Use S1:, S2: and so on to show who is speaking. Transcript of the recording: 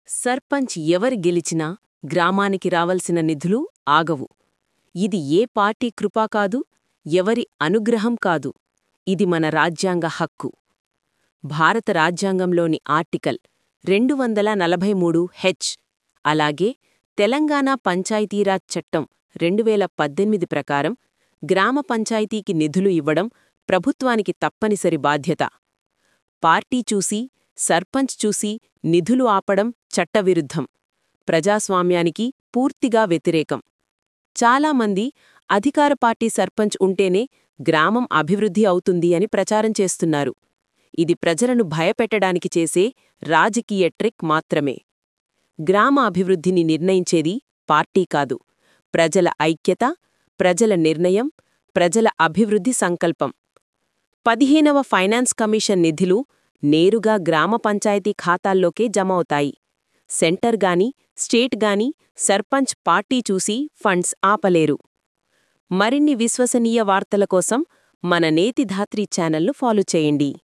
S1: సర్పంచ్ ఎవరు గెలిచినా గ్రామానికి రావలసిన నిధులు ఆగవు ఇది ఏ పార్టీ కృపా కాదు ఎవరి అనుగ్రహం కాదు ఇది మన రాజ్యాంగ హక్కు భారత రాజ్యాంగంలోని ఆర్టికల్ రెండు వందల నలభై మూడు హెచ్ అలాగే తెలంగాణ పంచాయతీరాజ్ చట్టం రెండు వేల పద్దెనిమిది ప్రకారం గ్రామ పంచాయతీకి నిధులు ఇవ్వడం ప్రభుత్వానికి తప్పనిసరి బాధ్యత పార్టీ చూసి సర్పంచ్ చూసి నిధులు ఆపడం చట్టవిరుద్ధం ప్రజాస్వామ్యానికి పూర్తిగా వ్యతిరేకం చాలామంది అధికార పార్టీ సర్పంచ్ ఉంటేనే గ్రామం అభివృద్ధి అవుతుంది అని ప్రచారం చేస్తున్నారు ఇది ప్రజలను భయపెట్టడానికి చేసే రాజకీయ ట్రిక్ మాత్రమే గ్రామ అభివృద్ధిని నిర్ణయించేది పార్టీ కాదు ప్రజల ఐక్యత ప్రజల నిర్ణయం ప్రజల అభివృద్ధి సంకల్పం పదిహేనవ ఫైనాన్స్ కమిషన్ నిధులు నేరుగా గ్రామ పంచాయతీ ఖాతాల్లోకే జమ అవుతాయి సెంటర్ గాని స్టేట్ గాని సర్పంచ్ పార్టీ చూసి ఫండ్స్ ఆపలేరు మరిన్ని విశ్వసనీయ వార్తల కోసం మన నేతిధాత్రి ఛానల్ను ఫాలో చేయండి